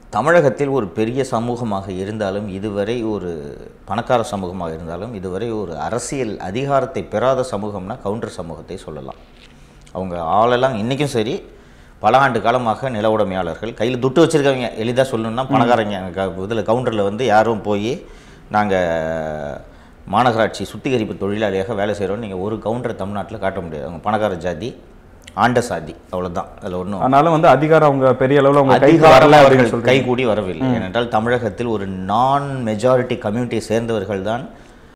தமிழகத்தில் ஒரு பெரிய சமூகமாக இருந்தாலும் இதுவரை ஒரு பணக்கார சமூகமாக இருந்தாலும் இதுவரை ஒரு அரசியல் அதிகாரத்தை பெறாத சமூகம்னா கவுண்டர் சமூகத்தை சொல்லலாம் அவங்க ஆளெல்லாம் இன்றைக்கும் சரி பல ஆண்டு காலமாக நில உடைமையாளர்கள் கையில் துட்டு வச்சுருக்கவங்க எளிதாக சொல்லணும்னா பணக்காரங்க இதில் கவுண்டரில் வந்து யாரும் போய் நாங்கள் மாநகராட்சி சுத்திகரிப்பு தொழிலாளியாக வேலை செய்கிறோம் நீங்கள் ஒரு கவுண்டரை தமிழ்நாட்டில் காட்ட முடியாது அவங்க பணக்கார ஜாதி ஆண்ட சாதி அவ்வளவுதான் அதில் ஒன்றும் ஆனாலும் வந்து அதிகாரம் அவங்க பெரிய அளவுல அவங்க கைக்கு அதிகாரம் வரல அவர்கள் அப்படின்னு சொல்றீங்க கைகூடி வரவில்லை ஏனென்றால் தமிழகத்தில் ஒரு நான் மெஜாரிட்டி கம்யூனிட்டியை சேர்ந்தவர்கள் தான்